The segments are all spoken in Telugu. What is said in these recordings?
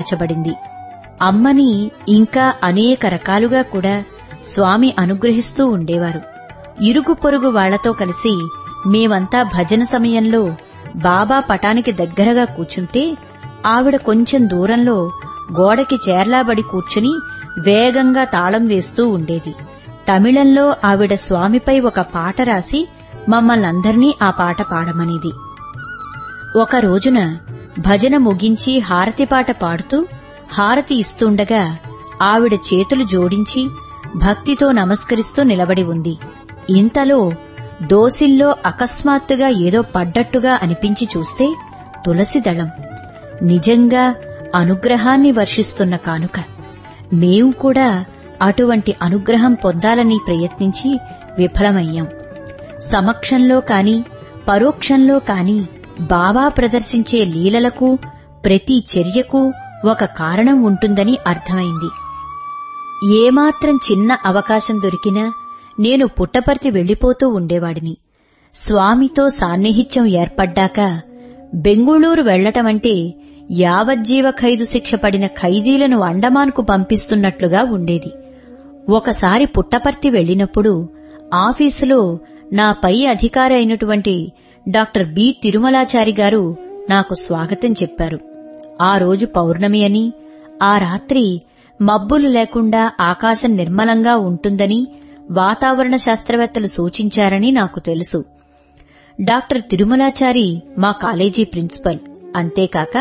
మార్చబడింది అమ్మని ఇంకా అనేక రకాలుగా కూడా స్వామి అనుగ్రహిస్తూ ఉండేవారు ఇరుగు పొరుగు వాళ్లతో కలిసి మేమంతా భజన సమయంలో బాబా పటానికి దగ్గరగా కూర్చుంటే ఆవిడ కొంచెం దూరంలో గోడకి చేర్లాబడి కూర్చుని వేగంగా తాళం వేస్తూ ఉండేది తమిళంలో ఆవిడ స్వామిపై ఒక పాట రాసి మమ్మల్నందర్నీ ఆ పాట పాడమనేది ఒక రోజున భజన ముగించి హారతి పాట పాడుతూ హారతి ఇస్తుండగా ఆవిడ చేతులు జోడించి భక్తితో నమస్కరిస్తూ నిలబడి ఉంది ఇంతలో దోసిల్లో అకస్మాత్తుగా ఏదో పడ్డట్టుగా అనిపించి చూస్తే తులసి దళం నిజంగా అనుగ్రహాన్ని వర్షిస్తున్న కానుక మేము కూడా అటువంటి అనుగ్రహం పొందాలని ప్రయత్నించి విఫలమయ్యాం సమక్షంలో కాని పరోక్షంలో కాని బాబా ప్రదర్శించే లీలలకు ప్రతి చర్యకు ఒక కారణం ఉంటుందని అర్థమైంది ఏమాత్రం చిన్న అవకాశం దొరికినా నేను పుట్టపర్తి వెళ్లిపోతూ ఉండేవాడిని స్వామితో సాన్నిహిత్యం ఏర్పడ్డాక బెంగుళూరు వెళ్లటమంటే యావజ్జీవ ఖైదు శిక్ష పడిన ఖైదీలను అండమాన్కు పంపిస్తున్నట్లుగా ఉండేది ఒకసారి పుట్టపర్తి వెళ్లినప్పుడు ఆఫీసులో నా పై అధికారి అయినటువంటి డాక్టర్ బి తిరుమలాచారి గారు నాకు స్వాగతం చెప్పారు ఆ రోజు పౌర్ణమి అని ఆ రాత్రి మబ్బులు లేకుండా ఆకాశం నిర్మలంగా ఉంటుందని వాతావరణ శాస్త్రవేత్తలు సూచించారని నాకు తెలుసు డాక్టర్ తిరుమలాచారి మా కాలేజీ ప్రిన్సిపల్ అంతేకాక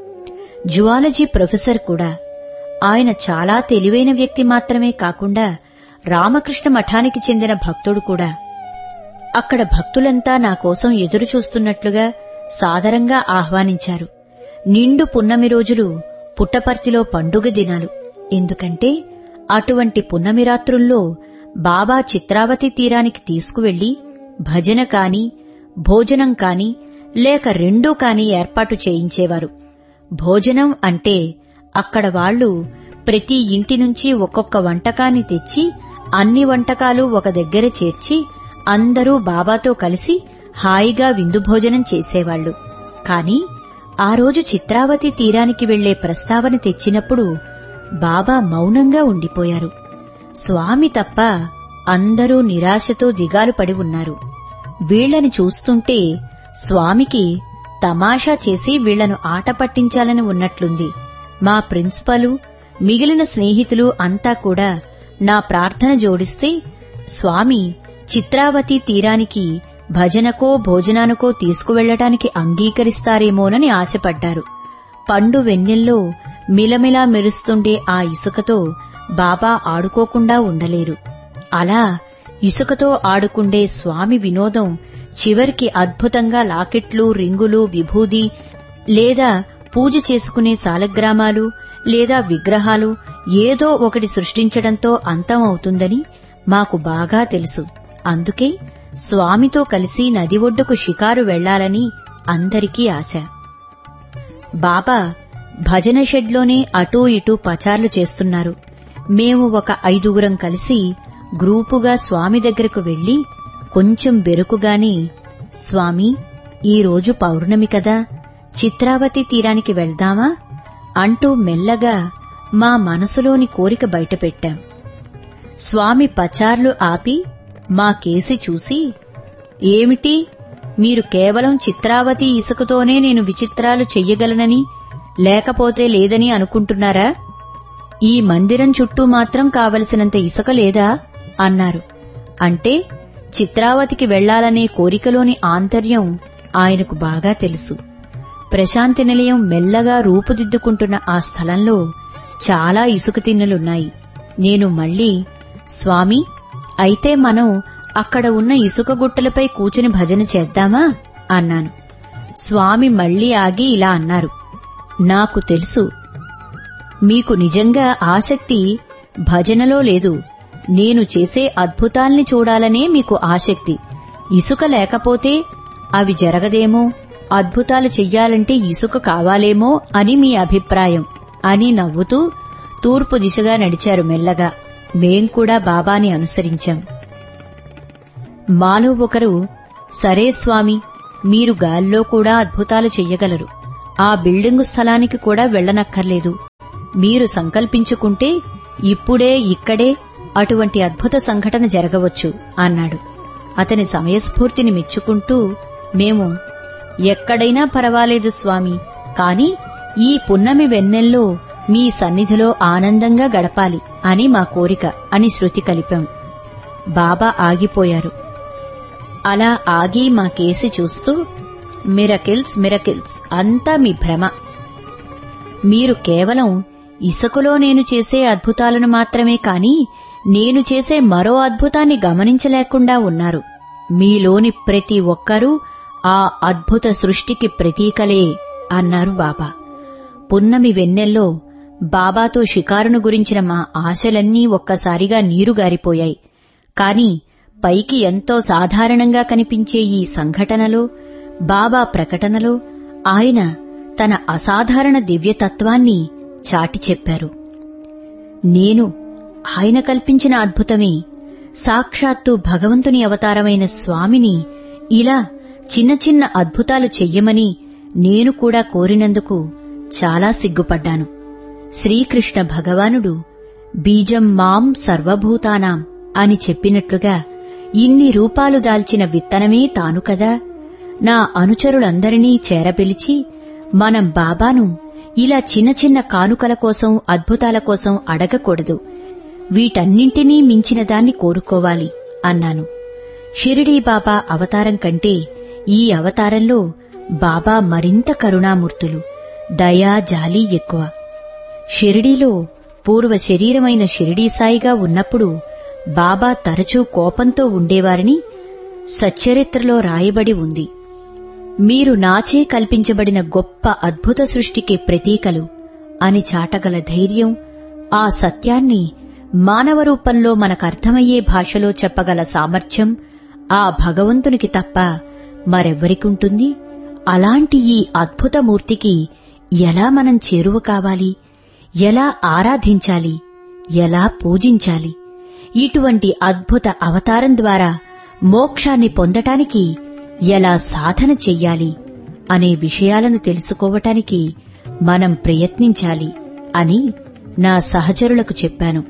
జువాలజీ ప్రొఫెసర్ కూడా ఆయన చాలా తెలివైన వ్యక్తి మాత్రమే కాకుండా రామకృష్ణ మఠానికి చెందిన భక్తుడు కూడా అక్కడ భక్తులంతా నా కోసం ఎదురు చూస్తున్నట్లుగా సాదరంగా ఆహ్వానించారు నిండు పున్నమి రోజులు పుట్టపర్తిలో పండుగ దినాలు ఎందుకంటే అటువంటి పున్నమి రాత్రుల్లో బాబా చిత్రావతి తీరానికి తీసుకువెళ్లి భజన కాని భోజనం కాని లేక రెండూ కాని ఏర్పాటు చేయించేవారు భోజనం అంటే అక్కడ వాళ్లు ప్రతి ఇంటి నుంచి ఒక్కొక్క వంటకాన్ని తెచ్చి అన్ని వంటకాలు ఒక దగ్గర చేర్చి అందరూ బాబాతో కలిసి హాయిగా విందు భోజనం చేసేవాళ్లు కాని ఆ రోజు చిత్రావతి తీరానికి వెళ్లే ప్రస్తావన తెచ్చినప్పుడు బాబా మౌనంగా ఉండిపోయారు స్వామి తప్ప అందరూ నిరాశతో దిగాలు పడి ఉన్నారు వీళ్లని చూస్తుంటే స్వామికి తమాషా చేసి వీళ్లను ఆట పట్టించాలని ఉన్నట్లుంది మా ప్రిన్సిపలు మిగిలిన స్నేహితులు అంతా కూడా నా ప్రార్థన జోడిస్తే స్వామి చిత్రావతి తీరానికి భజనకో భోజనానికో తీసుకువెళ్లటానికి అంగీకరిస్తారేమోనని ఆశపడ్డారు పండు వెన్నెల్లో మిలమిలా మెరుస్తుండే ఆ ఇసుకతో బాబా ఆడుకోకుండా ఉండలేరు అలా ఇసుకతో ఆడుకుండే స్వామి వినోదం చివరికి అద్భుతంగా లాకెట్లు రింగులు విభూది లేదా పూజ చేసుకునే సాలగ్రామాలు లేదా విగ్రహాలు ఏదో ఒకటి సృష్టించడంతో అంతం అవుతుందని మాకు బాగా తెలుసు అందుకే స్వామితో కలిసి నది ఒడ్డుకు షికారు వెళ్లాలని అందరికీ ఆశ బాబా భజన షెడ్లోనే అటూ ఇటూ పచార్లు చేస్తున్నారు మేము ఒక ఐదుగురం కలిసి గ్రూపుగా స్వామి దగ్గరకు వెళ్లి కొంచెం బెరుకుగాని స్వామి ఈరోజు పౌర్ణమి కదా చిత్రావతి తీరానికి వెళ్దామా అంటూ మెల్లగా మా మనసులోని కోరిక బయటపెట్టాం స్వామి పచార్లు ఆపి మా కేసి చూసి ఏమిటి మీరు కేవలం చిత్రావతి ఇసుకతోనే నేను విచిత్రాలు చెయ్యగలనని లేకపోతే లేదని అనుకుంటున్నారా ఈ మందిరం చుట్టూ మాత్రం కావలసినంత ఇసుక లేదా అన్నారు అంటే చిత్రావతికి వెళ్లాలనే కోరికలోని ఆంతర్యం ఆయనకు బాగా తెలుసు ప్రశాంతి నిలయం మెల్లగా రూపుదిద్దుకుంటున్న ఆ స్థలంలో చాలా ఇసుక తిన్నెలున్నాయి నేను మళ్ళీ స్వామి అయితే మనం అక్కడ ఉన్న ఇసుక గుట్టలపై కూచుని భజన చేద్దామా అన్నాను స్వామి మళ్ళీ ఆగి ఇలా అన్నారు నాకు తెలుసు మీకు నిజంగా ఆసక్తి భజనలో లేదు నేను చేసే అద్భుతాల్ని చూడాలనే మీకు ఆసక్తి ఇసుక లేకపోతే అవి జరగదేమో అద్భుతాలు చెయ్యాలంటే ఇసుక కావాలేమో అని మీ అభిప్రాయం అని నవ్వుతూ తూర్పు దిశగా నడిచారు మెల్లగా మేం కూడా బాబాని అనుసరించాం మాలో ఒకరు సరే స్వామి మీరు గాల్లో కూడా అద్భుతాలు చెయ్యగలరు ఆ బిల్డింగు స్థలానికి కూడా వెళ్లనక్కర్లేదు మీరు సంకల్పించుకుంటే ఇప్పుడే ఇక్కడే అటువంటి అద్భుత సంఘటన జరగవచ్చు అన్నాడు అతని సమయస్ఫూర్తిని మెచ్చుకుంటూ మేము ఎక్కడైనా పర్వాలేదు స్వామి కాని ఈ పున్నమి వెన్నెల్లో మీ సన్నిధిలో ఆనందంగా గడపాలి అని మా కోరిక అని శృతి కలిపాం బాబా ఆగిపోయారు అలా ఆగి మా కేసి చూస్తూ మిరకిల్స్ మిరకిల్స్ అంతా మీ భ్రమ మీరు కేవలం ఇసుకలో నేను చేసే అద్భుతాలను మాత్రమే కాని నేను చేసే మరో అద్భుతాన్ని గమనించలేకుండా ఉన్నారు మీలోని ప్రతి ఒక్కరూ ఆ అద్భుత సృష్టికి ప్రతీకలే అన్నారు బాబా పున్నమి వెన్నెల్లో బాబాతో షికారును గురించిన మా ఆశలన్నీ ఒక్కసారిగా నీరుగారిపోయాయి కాని పైకి ఎంతో సాధారణంగా కనిపించే ఈ సంఘటనలో బాబా ప్రకటనలో ఆయన తన అసాధారణ దివ్యతత్వాన్ని చాటి చెప్పారు నేను ఆయన కల్పించిన అద్భుతమే సాక్షాత్తు భగవంతుని అవతారమైన స్వామిని ఇలా చిన్న చిన్న అద్భుతాలు చెయ్యమని నేను కూడా కోరినందుకు చాలా సిగ్గుపడ్డాను శ్రీకృష్ణ భగవానుడు బీజం మాం సర్వభూతానాం అని చెప్పినట్లుగా ఇన్ని రూపాలు దాల్చిన విత్తనమే తాను కదా నా అనుచరులందరినీ చేరపిలిచి మనం బాబాను ఇలా చిన్న చిన్న కానుకల కోసం అద్భుతాల కోసం అడగకూడదు వీటన్నింటినీ మించిన దాన్ని కోరుకోవాలి అన్నాను షిరిడీ బాబా అవతారం కంటే ఈ అవతారంలో బాబా మరింత కరుణామూర్తులు దయా జాలి ఎక్కువ షిరిడీలో పూర్వ శరీరమైన షిరిడీ సాయిగా ఉన్నప్పుడు బాబా తరచూ కోపంతో ఉండేవారని సచ్చరిత్రలో రాయబడి ఉంది మీరు నాచే కల్పించబడిన గొప్ప అద్భుత సృష్టికి ప్రతీకలు అని చాటగల ధైర్యం ఆ సత్యాన్ని మానవ రూపంలో మనకర్థమయ్యే భాషలో చెప్పగల సామర్థ్యం ఆ భగవంతునికి తప్ప మరెవ్వరికుంటుంది అలాంటి ఈ అద్భుత మూర్తికి ఎలా మనం చేరువ కావాలి ఎలా ఆరాధించాలి ఎలా పూజించాలి ఇటువంటి అద్భుత అవతారం ద్వారా మోక్షాన్ని పొందటానికి ఎలా సాధన చెయ్యాలి అనే విషయాలను తెలుసుకోవటానికి మనం ప్రయత్నించాలి అని నా సహచరులకు చెప్పాను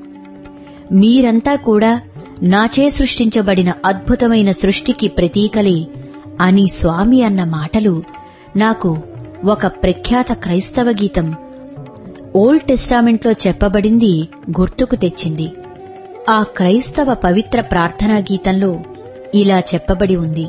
మీరంతా కూడా నాచే సృష్టించబడిన అద్భుతమైన సృష్టికి ప్రతీకలే అని స్వామి అన్న మాటలు నాకు ఒక ప్రఖ్యాత క్రైస్తవ గీతం ఓల్డ్ టెస్టామెంట్లో చెప్పబడింది గుర్తుకు తెచ్చింది ఆ క్రైస్తవ పవిత్ర ప్రార్థనా గీతంలో ఇలా చెప్పబడి ఉంది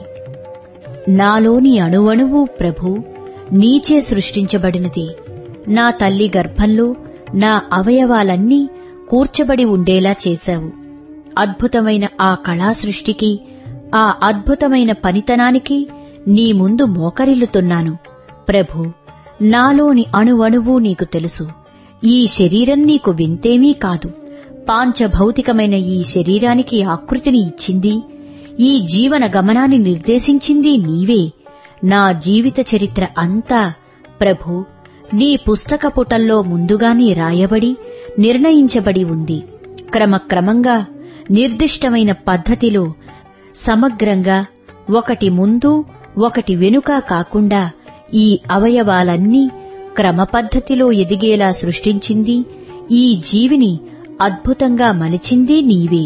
నాలోని అణువణువు ప్రభు నీచే సృష్టించబడినది నా తల్లి గర్భంలో నా అవయవాలన్నీ కూర్చబడి ఉండేలా చేశావు అద్భుతమైన ఆ కళా సృష్టికి ఆ అద్భుతమైన పనితనానికి నీ ముందు మోకరిల్లుతున్నాను ప్రభు నాలోని అణువణువు నీకు తెలుసు ఈ శరీరం నీకు వింతేమీ కాదు పాంచభౌతికమైన ఈ శరీరానికి ఆకృతిని ఇచ్చింది ఈ జీవన గమనాన్ని నిర్దేశించింది నీవే నా జీవిత చరిత్ర అంతా ప్రభు నీ పుస్తక పుటల్లో ముందుగానే రాయబడి నిర్ణయించబడి ఉంది క్రమక్రమంగా నిర్దిష్టమైన పద్ధతిలో సమగ్రంగా ఒకటి ముందు ఒకటి వెనుక కాకుండా ఈ అవయవాలన్నీ క్రమపద్ధతిలో ఎదిగేలా సృష్టించింది ఈ జీవిని అద్భుతంగా మలిచింది నీవే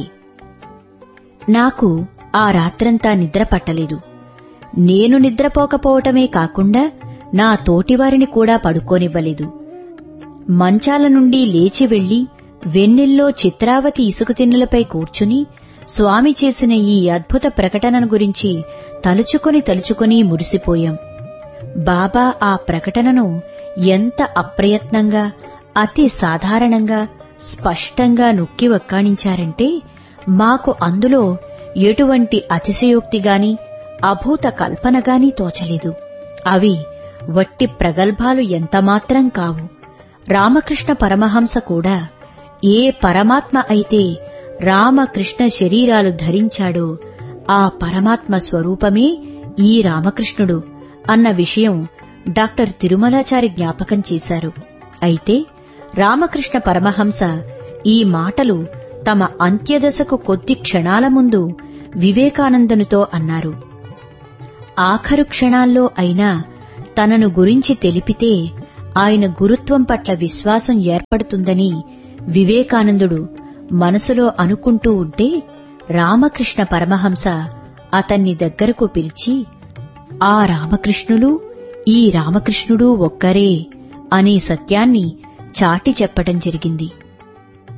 నాకు ఆ రాత్రంతా నిద్ర పట్టలేదు నేను నిద్రపోకపోవటమే కాకుండా నా తోటివారిని కూడా పడుకోనివ్వలేదు మంచాల నుండి లేచి వెళ్లి వెన్నెల్లో చిత్రావతి ఇసుక తిన్నులపై కూర్చుని స్వామి చేసిన ఈ అద్భుత ప్రకటనను గురించి తలుచుకొని తలుచుకొని మురిసిపోయాం బాబా ఆ ప్రకటనను ఎంత అప్రయత్నంగా అతి సాధారణంగా స్పష్టంగా నొక్కి వక్కాణించారంటే మాకు అందులో ఎటువంటి అతిశయోక్తిగాని అభూత కల్పనగాని తోచలేదు అవి వట్టి ప్రగల్భాలు ఎంతమాత్రం కావు రామకృష్ణ పరమహంస కూడా ఏ పరమాత్మ అయితే రామకృష్ణ శరీరాలు ధరించాడో ఆ పరమాత్మ స్వరూపమే ఈ రామకృష్ణుడు అన్న విషయం డాక్టర్ తిరుమలాచారి జ్ఞాపకం చేశారు అయితే రామకృష్ణ పరమహంస ఈ మాటలు తమ అంత్యదశకు కొద్ది క్షణాల ముందు వివేకానందనుతో అన్నారు ఆఖరు క్షణాల్లో అయినా తనను గురించి తెలిపితే ఆయన గురుత్వం పట్ల విశ్వాసం ఏర్పడుతుందని వివేకానందుడు మనసులో అనుకుంటూ ఉంటే రామకృష్ణ పరమహంస అతన్ని దగ్గరకు పిలిచి ఆ రామకృష్ణులు ఈ రామకృష్ణుడు ఒక్కరే అనే సత్యాన్ని చాటి చెప్పటం జరిగింది